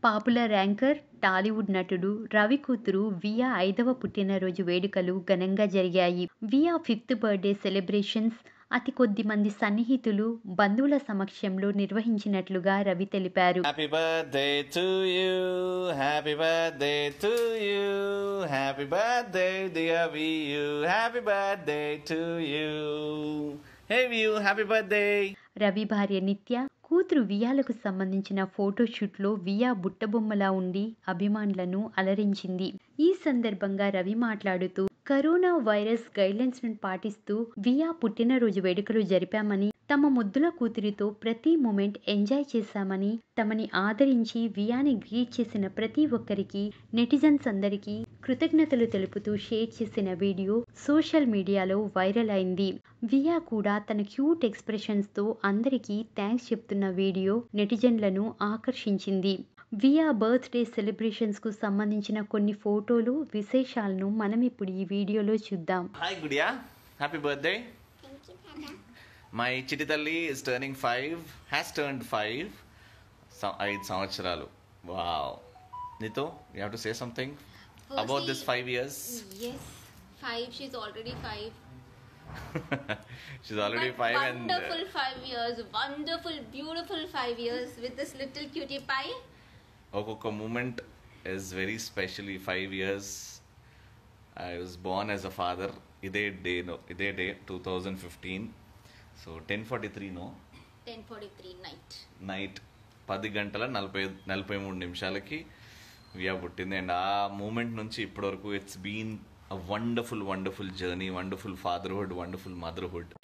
Popular anchor Tollywood నటుడు రవి కూతురు via ఐదవ పుట్టినరోజు వేడుకలు ఘనంగా జరిగాయి వియా ఫిఫ్త్ బర్త్డే సెలబ్రేషన్స్ అతి కొద్ది మంది సన్నిహితులు బంధువుల సమక్షంలో నిర్వహించినట్లుగా రవి తెలిపారు Happy birthday to you. Happy birthday to you. Happy birthday, dear VU. Happy birthday to you. Hey VU, happy birthday. Ravi భార్య నిత్య కూతురు వియాలకు సంబంధించిన ఫోటోషూట్లో వియా బుట్టబొమ్మలా ఉండి అభిమానులను అలరించింది ఈ సందర్భంగా రవి మాట్లాడుతూ కరోనా వైరస్ గైడ్లైన్స్ ను పాటిస్తూ వియా పుట్టినరోజు వేడుకలు జరిపామని తమ ముద్దుల కూతురితో ప్రతి మూమెంట్ ఎంజాయ్ చేశామని తమని ఆదరించి వియాని గ్రీట్ చేసిన ప్రతి ఒక్కరికి నెటిజన్స్ అందరికీ కృతజ్ఞతలు తెలుపుతూ షేర్ చేసిన వీడియో సోషల్ మీడియాలో వైరల్ అయింది వియా కూడా తన క్యూట్ ఎక్స్ప్రెషన్స్ తో అందరికీ థ్యాంక్స్ చెప్తున్న వీడియో నెటిజన్లను ఆకర్షించింది వియా బర్త్డే సెలబ్రేషన్స్ కు సంబంధించిన కొన్ని ఫోటోలు విశేషాలను మనం ఇప్పుడు ఈ వీడియోలో చూద్దాం Hi Gudia. Happy birthday. My Chititalli is turning five, has turned five. So, ఐదు సంవత్సరాలు wow Nito, you have to say something about this Firstly- five years. Yes, five. She's already five. She's already But five and uh, wonderful five years. Wonderful, beautiful five years with this little cutie pie. ఒక్కొక్క moment is very special ఈ five years I was born as a father ఇదే day no ఇదే day two thousand fifteen so ten forty three no 10:43 night. Night పది గంటల నలభై నలభై మూడు నిమిషాలకి వియా పుట్టింది అండ్ ఆ మూమెంట్ నుంచి ఇప్పటి వరకు it's been a wonderful wonderful journey wonderful fatherhood wonderful motherhood